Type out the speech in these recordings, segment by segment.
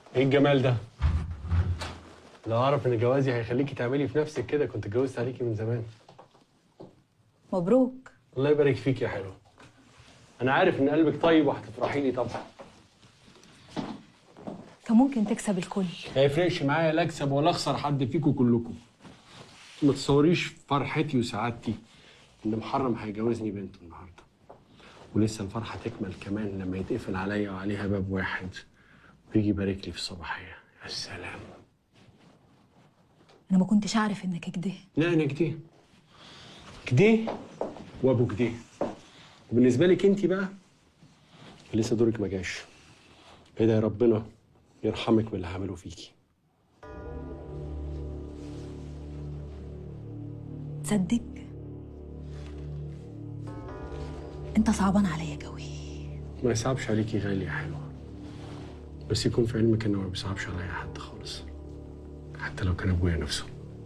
ايه الجمال ده؟ لو اعرف ان جوازي هيخليكي تعملي في نفسك كده كنت اتجوزت عليكي من زمان مبروك الله يبارك فيك يا حلو انا عارف ان قلبك طيب وهتفرحي لي طبعا كان ممكن تكسب الكل ما يفرقش معايا لا اكسب ولا اخسر حد فيكم كلكم ما تصوريش فرحتي وسعادتي ان محرم هيجوزني بنته النهارده ولسه الفرحه تكمل كمان لما يتقفل عليا وعليها باب واحد ويجي يبارك لي في الصباحيه يا سلام انا ما كنتش اعرف انك كده لا انا كده كده وابو كده وبالنسبه لك انت بقى لسه دورك ما جاش ادعي ربنا يرحمك من اللي عمله فيكي تصدق انت صعبان عليا قوي ما يصعبش عليكي غالي يا حلوه بس يكون في علمك انه ما بيصعبش عليا حد خالص حتى لو كان ابويا نفسه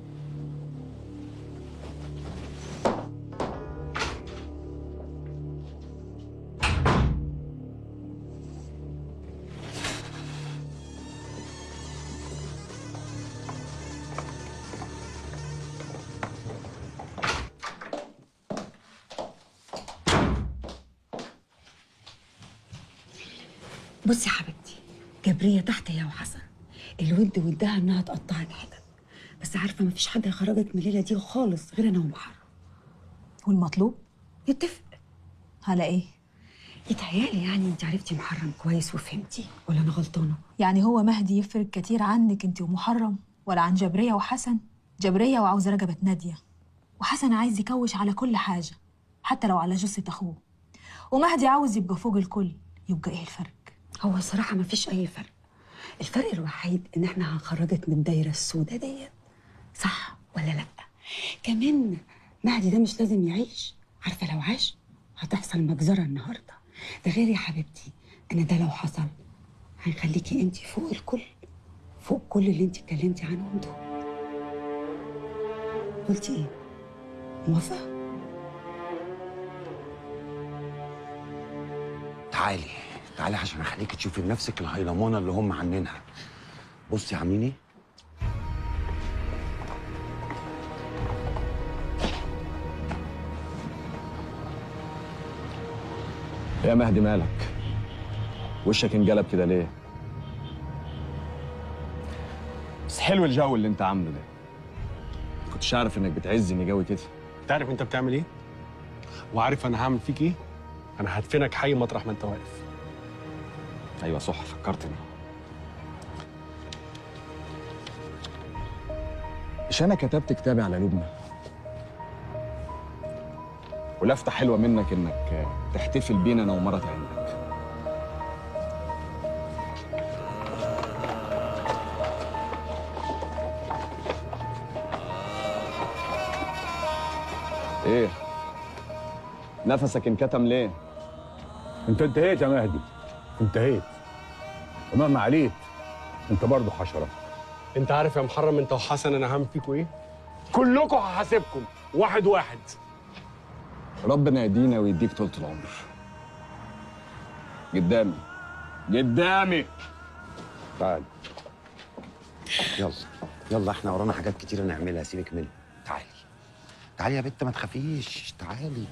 بصي يا حبيبتي جبرية تحت يا وحسن الود ودها انها تقطعك حتت بس عارفه مفيش حد هيخرجك من الليله دي خالص غير انا ومحرم والمطلوب نتفق على ايه يتهيألي يعني انت عرفتي محرم كويس وفهمتي ولا انا غلطانه يعني هو مهدي يفرق كتير عنك انت ومحرم ولا عن جبرية وحسن جبرية وعاوزة رجبة نادية وحسن عايز يكوش على كل حاجة حتى لو على جثة أخوه ومهدي عاوز يبقى فوق الكل يبقى إيه الفرق؟ هو الصراحه مفيش اي فرق الفرق الوحيد ان احنا هنخرجك من الدايره السوداء ديت صح ولا لا كمان مهدي ده مش لازم يعيش عارفه لو عاش هتحصل مجزره النهارده ده غير يا حبيبتي ان ده لو حصل هنخليكي انت فوق الكل فوق كل اللي انت اتكلمتي عنهم دول قلتي ايه موافقه تعالي تعالي عشان اخليكي تشوفي بنفسك الهيلمونه اللي هم عاملينها بصي يا عميني يا مهدي مالك وشك انقلب كده ليه بس حلو الجو اللي انت عامله ده كنتش عارف انك بتعزني جوي كده انت عارف انت بتعمل ايه وعارف انا هعمل فيك ايه انا هدفنك حي مطرح ما انت واقف ايوه صح فكرتني مش انا كتبت كتابي على لبنى ولفتة حلوة منك انك تحتفل بينا انا ومرة عندك ايه نفسك انكتم ليه انت انتهيت يا مهدي انتهيت ومهما عليت انت برضه حشره انت عارف يا محرم انت وحسن انا هعمل فيكوا ايه كلكم هحاسبكم واحد واحد ربنا يدينا ويديك طولة العمر قدامي قدامي تعالي يلا يلا احنا ورانا حاجات كتيرة نعملها سيبك منها تعالي تعالي يا بت ما تخافيش تعالي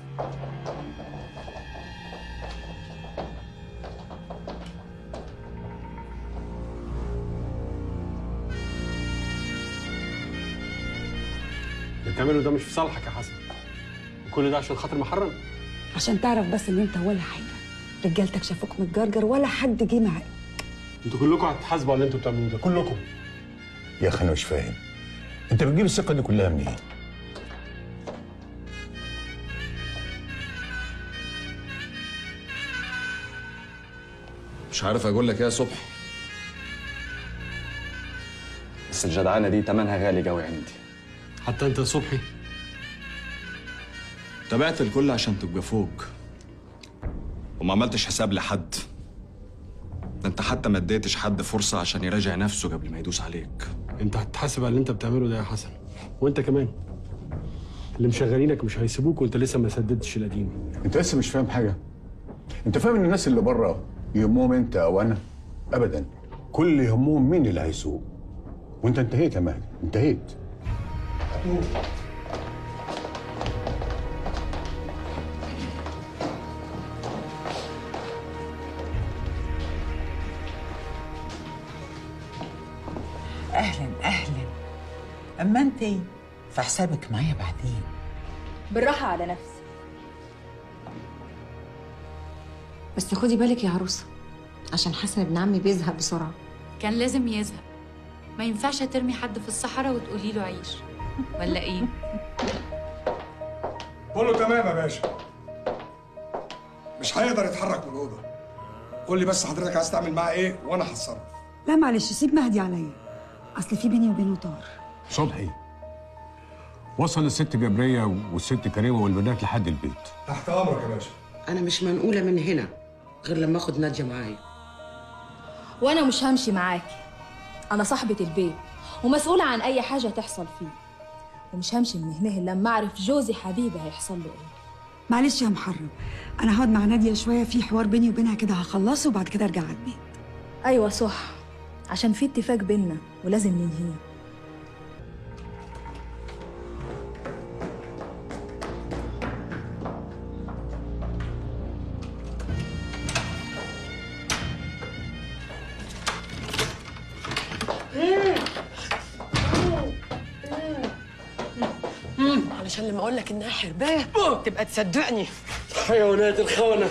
اللي بتعمله ده مش في صالحك يا حسن كل ده عشان خاطر محرم عشان تعرف بس ان انت ولا حاجه رجالتك شافوك متجرجر ولا حد جه معاك انتوا كلكم هتتحاسبوا على اللي انتوا بتعملوه ده كلكم يا اخي انا مش فاهم انت بتجيب الثقه دي كلها منين مش عارف اقول لك ايه يا صبحي بس الجدعانه دي تمنها غالي قوي عندي حتى انت يا صبحي تابعت الكل عشان تبقى فوق وما عملتش حساب لحد ده انت حتى ما اديتش حد فرصه عشان يراجع نفسه قبل ما يدوس عليك انت هتتحاسب على اللي انت بتعمله ده يا حسن وانت كمان اللي مشغلينك مش هيسيبوك وانت لسه ما سددتش القديم انت لسه مش فاهم حاجه انت فاهم ان الناس اللي بره يهمهم انت او انا ابدا كل يهمهم مين اللي هيسوق وانت انتهيت يا مهدي انتهيت اهلا اهلا اما انت فحسابك معايا بعدين بالراحة على نفسي بس خدي بالك يا عروسة عشان حسن ابن عمي بيزهق بسرعة كان لازم يزهق ما ينفعش ترمي حد في الصحراء وتقولي له عيش ولا ايه كله تمام يا باشا مش هيقدر يتحرك من الاوضه قول لي بس حضرتك عايز تعمل معاه ايه وانا هتصرف لا معلش سيب مهدي عليا اصل في بيني وبينه طار صبحي وصل الست جبريه والست كريمه والبنات لحد البيت تحت امرك يا باشا انا مش منقوله من هنا غير لما اخد ناديه معايا وأنا مش همشي معاكي أنا صاحبة البيت ومسؤولة عن أي حاجة تحصل فيه ومش همشي من هنا إلا لما أعرف جوزي حبيبي هيحصل له إيه معلش يا محرم انا هقعد مع ناديه شويه في حوار بيني وبينها كده هخلصه وبعد كده ارجع على البيت أيوة صح عشان في اتفاق بينا ولازم ننهيه علشان لما اقول لك انها حربايه تبقى تصدقني حيوانات الخونة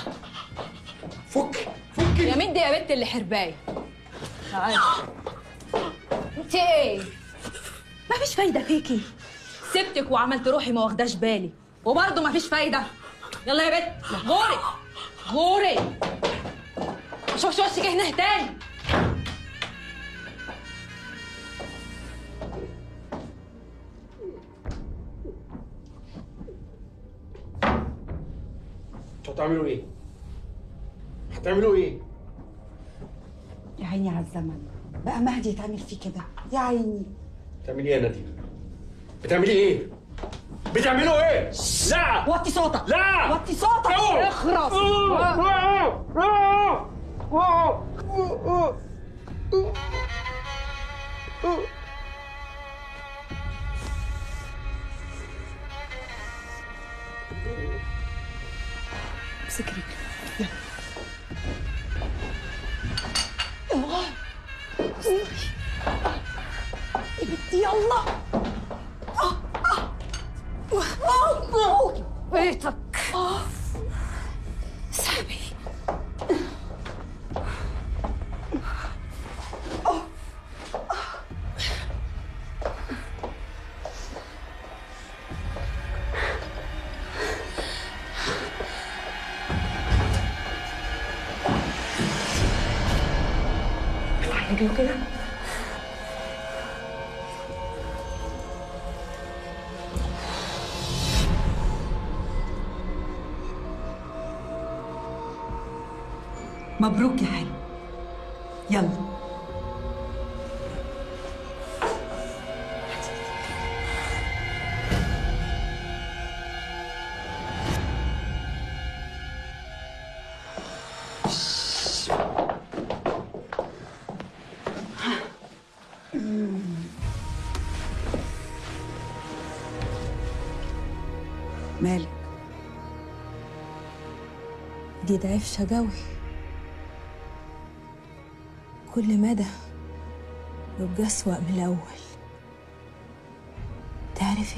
فك يا مين دي يا بنت اللي حرباية تعالي انت ايه مفيش فايدة فيكي سبتك وعملت روحي ما واخداش بالي وبرضه مفيش فايدة يلا يا بنت غوري غوري شوف شو وشك هنا تاني انتوا هتعملوا ايه؟ هتعملوا ايه؟ يا عيني على الزمن بقى مهدي يتعمل فيه كده يا عيني بتعملي ايه يا ناديه؟ بتعملي ايه؟ بتعملوا ايه؟ لا وطي صوتك لا وطي صوتك اخرس امسك رجلي يا بنتي يلا بيتك سامي رجله كده مبروك يا حلو يلا مالك دي ضعيفة قوي كل مدى يبقى أسوأ من الأول تعرفي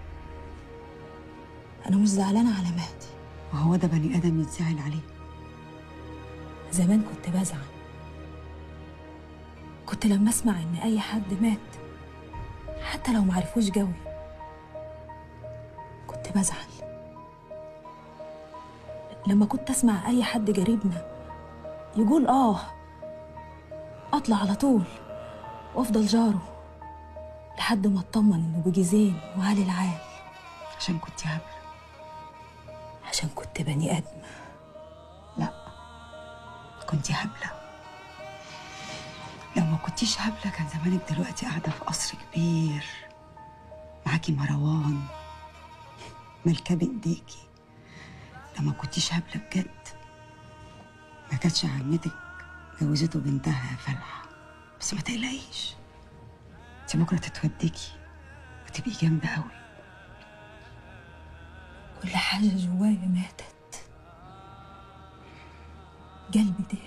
أنا مش زعلانة على مهدي وهو ده بني ادم يتزعل عليه زمان كنت بزعل كنت لما أسمع إن أي حد مات حتى لو معرفوش قوي كنت بزعل لما كنت أسمع أي حد قريبنا يقول آه أطلع على طول وأفضل جاره لحد ما أطمن إنه بيجي زين وعلي العال عشان كنت هبله عشان كنت بني آدم لا كنت هبله لو ما كنتيش هبله كان زمانك دلوقتي قاعده في قصر كبير معاكي مروان ملكه بايديكي لو ما كنتيش هبله بجد ما كانتش عمتك جوزته بنتها يا فلحة بس ما تقلقيش انت بكرة تتوديكي وتبقي جامدة قوي كل حاجة جوايا ماتت قلبي ده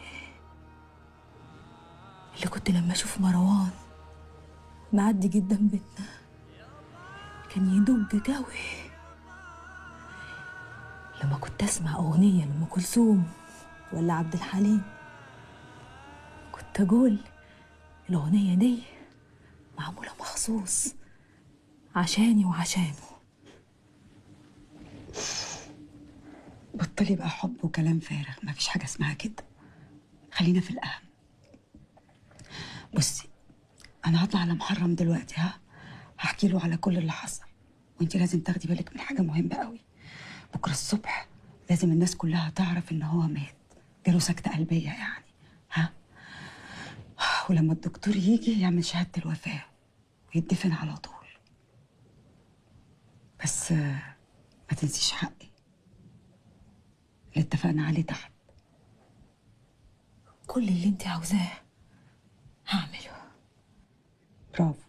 اللي كنت لما أشوف مروان معدي قدام بيتنا كان يدق قوي لما كنت أسمع أغنية لأم كلثوم ولا عبد الحليم كنت أقول الأغنية دي معمولة مخصوص عشاني وعشانه بطلي بقى حب وكلام فارغ ما فيش حاجة اسمها كده خلينا في الأهم بصي أنا هطلع على محرم دلوقتي ها هحكي له على كل اللي حصل وانت لازم تاخدي بالك من حاجة مهمة قوي بكرة الصبح لازم الناس كلها تعرف إن هو مات جاله سكتة قلبية يعني ها ولما الدكتور يجي يعمل شهادة الوفاة ويدفن على طول بس آه، ما تنسيش حقي اللي اتفقنا عليه تحت كل اللي انت عاوزاه هعمله برافو